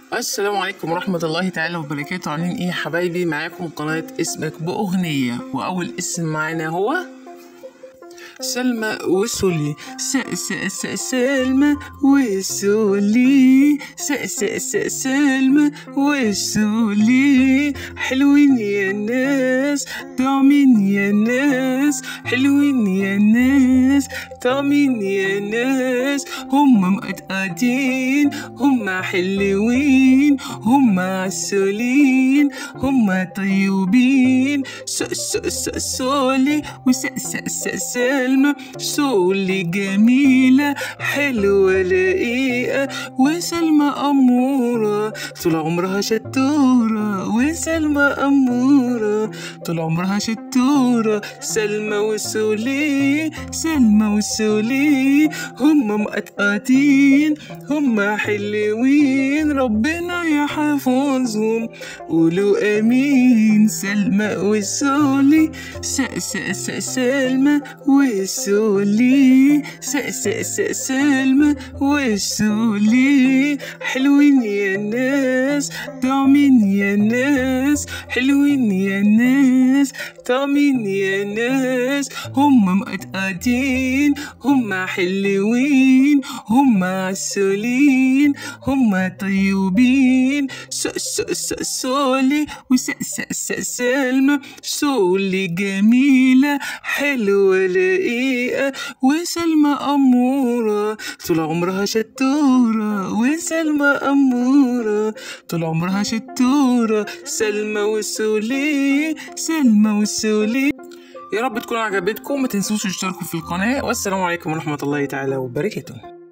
السلام عليكم ورحمة الله تعالى وبركاته عاملين ايه يا حبايبي معاكم قناة اسمك بأغنية وأول اسم معانا هو سلمى وسولي س س س سلمى وسولي س س س سلمى وسولي حلوين يا ناس طعمين يا ناس حلوين يا ناس طعمين يا ناس هم مقطقطين هم حلوين هم عسولين هم طيوبين س س س سولي وس س س سلمى سولي جميلة حلوة رقيقة وسلمى أمورة طول عمرها شطورة وسلمى أمورة طول عمرها شطورة سلمى وسولي سلمى وسولي هم مقطقطين هم حلوين ربنا يحفظهم قولوا امين سلمى وسولي س س س سلمى وسولي س س س سلمى وسولي حلوين يا ناس طعمين يا ناس حلوين يا ناس طعمين يا ناس هم مقطقطين هم حلوين هم عسولين هم طيوبين س س س سولي وس س س سلمى سولي جميلة حلوة رقيقة وسلمى أمورة طول عمرها شطورة وسلمى أمورة طول عمرها شطورة سلمى وسولي سلمى وسولي يا رب تكون عجبتكم ما تنسوش تشتركوا في القناة والسلام عليكم ورحمة الله تعالى وبركاته